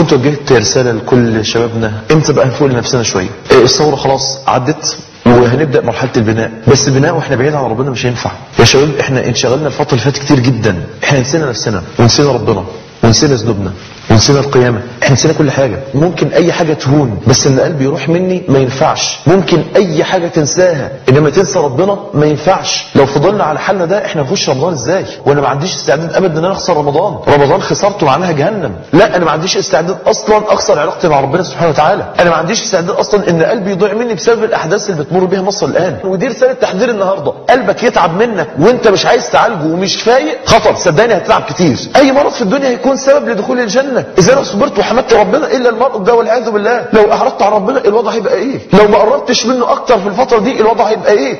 كنت وجهت رسالة لكل شبابنا امتى بقى نفوق لنفسنا شوية إيه، الثورة خلاص عدت وهنبدا مرحله البناء بس البناء واحنا بعيد عن ربنا مش هينفع يا شباب احنا انشغلنا الفتره اللي فاتت كتير جدا احنا نسينا نفسنا ونسينا ربنا ونسينا ذنوبنا ونسينا القيامة احنا نسينا كل حاجة ممكن اي حاجة تهون بس ان قلبي يروح مني ما ينفعش ممكن اي حاجة تنساها انما تنسى ربنا ما ينفعش لو فضلنا على حالنا ده احنا نخش رمضان ازاي وانا ما عنديش استعداد ابدا ان انا اخسر رمضان رمضان خسارته معناها جهنم لا انا ما عنديش استعداد اصلا اخسر علاقتي مع ربنا سبحانه وتعالى انا ما عنديش استعداد اصلا ان قلبي يضيع مني بسبب الاحداث اللي بتمر بيها مصر الان ودي رسالة تحذير النهاردة قلبك يتعب منك وانت مش عايز تعالجه ومش فايق خطر صدقني هتتعب كتير اي مرض في الدنيا هيكون سبب لدخول الجنة اذا انا صبرت وحمدت ربنا الا المرض ده والعياذ بالله لو اعرضت عن ربنا الوضع هيبقى ايه لو ما قربتش منه اكتر في الفترة دي الوضع هيبقى ايه